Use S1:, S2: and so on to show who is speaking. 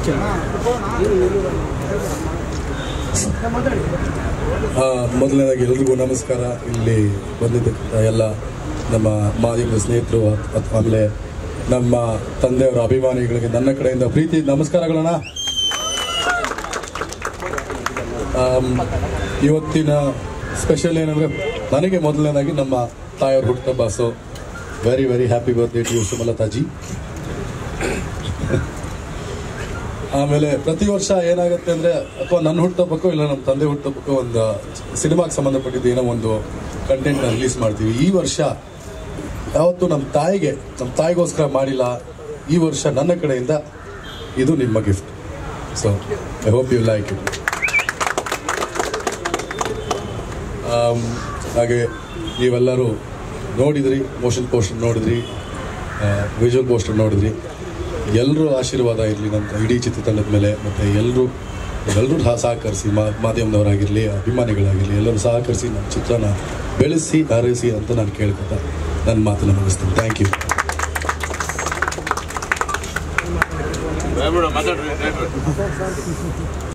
S1: ಆ, ಮೊದಲನೇದಾಗಿ ಎಲ್ರಿಗೂ ನಮಸ್ಕಾರ ಇಲ್ಲಿ ಬಂದಿದ್ದಕ್ಕಂಥ ಎಲ್ಲ ನಮ್ಮ ಮಾಧ್ಯಮದ ಸ್ನೇಹಿತರು ಅತ್- ಆಮೇಲೆ ನಮ್ಮ ತಂದೆಯವರ ಅಭಿಮಾನಿಗಳಿಗೆ ನನ್ನ ಕಡೆಯಿಂದ ಪ್ರೀತಿ ನಮಸ್ಕಾರಗಳನ್ನ ಆಮ್, ಇವತ್ತಿನ ಸ್ಪೆಷಲ್ ಏನಂದ್ರೆ ನನಗೆ ಮೊದಲನೇದಾಗಿ ನಮ್ಮ ತಾಯಿಯವ್ರ ಹುಟ್ಟುಹಬ್ಬ so very very happy birthday to Sumalatha ji ಆಮೇಲೆ ಪ್ರತಿ ವರ್ಷ ಏನಾಗುತ್ತೆ ಅಂದ್ರೆ ಅಥವಾ ನನ್ನ ಹುಟ್ಟುಹಬ್ಬಕ್ಕೋ ಇಲ್ಲ ನಮ್ಮ ತಂದೆ ಹುಟ್ಟುಹಬ್ಬಕ್ಕೋ ಒಂದು ಸಿನಿಮಾಗೆ ಸಂಬಂಧಪಟ್ಟಿದ್ದು ಏನೋ ಒಂದು ಕಂಟೆಂಟ್ ರಿಲೀಸ್ ಮಾಡ್ತೀವಿ ಈ ವರ್ಷ ಯಾವತ್ತು ನಮ್ಮ ತಾಯಿಗೆ ನಮ್ಮ ತಾಯಿಗೋಸ್ಕರ ಮಾಡಿಲ್ಲ ಈ ವರ್ಷ ನನ್ನ ಕಡೆಯಿಂದ ಇದು ನಿಮ್ಮ gift so I hope you like it ಹಾಗೆ ನೀವೆಲ್ಲರೂ ನೋಡಿದ್ರಿ ಮೋಷನ್ ಪೋಸ್ಟರ್ ನೋಡಿದ್ರಿ ವಿಜುವಲ್ ಪೋಸ್ಟರ್ ನೋಡಿದ್ರಿ ಎಲ್ಲರೂ ಆಶೀರ್ವಾದ ಇರಲಿ ನಮ್ಮ ಇಡೀ ಚಿತ್ರತಂಡದ ಮೇಲೆ ಮತ್ತು ಎಲ್ಲರೂ ಎಲ್ಲರೂ ಸಹಕರಿಸಿ ಮಾ ಮಾಧ್ಯಮದವರಾಗಿರಲಿ ಅಭಿಮಾನಿಗಳಾಗಿರಲಿ ಎಲ್ಲರೂ ಸಹಕರಿಸಿ ನಮ್ಮ ಚಿತ್ರನ ಬೆಳೆಸಿ ಹಾರೈಸಿ ಅಂತ ನಾನು ಕೇಳ್ಕೊತ ನನ್ನ ಮಾತನ್ನು ಮುಗಿಸ್ತೀನಿ ಥ್ಯಾಂಕ್ ಯು
S2: ಮಾತಾಡ್ರಿ